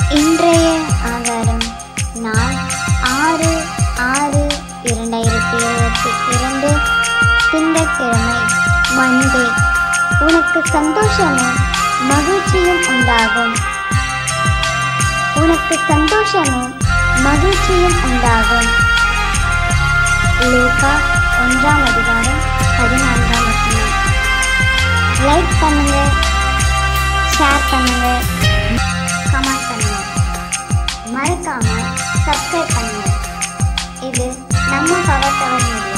இன்றைய ஆதாரம் நாள் ஆறு ஆறு இரண்டாயிரத்தி இருபத்தி இரண்டு திங்கட்கிழமை மண்டே உனக்கு சந்தோஷமும் மகிழ்ச்சியும் உண்டாகும் உனக்கு சந்தோஷமும் மகிழ்ச்சியும் உண்டாகும் லூகா ஒன்றாம் அதிகாரம் பதினான்காம் வசனம் லைக் பண்ணுங்க ஷேர் பண்ணுங்க கமெண்ட் பண்ணுங்க மறக்காம சப்ஸ்கிரைப் பண்ணுங்க இது நம்ம பவர் டவர் மீடியா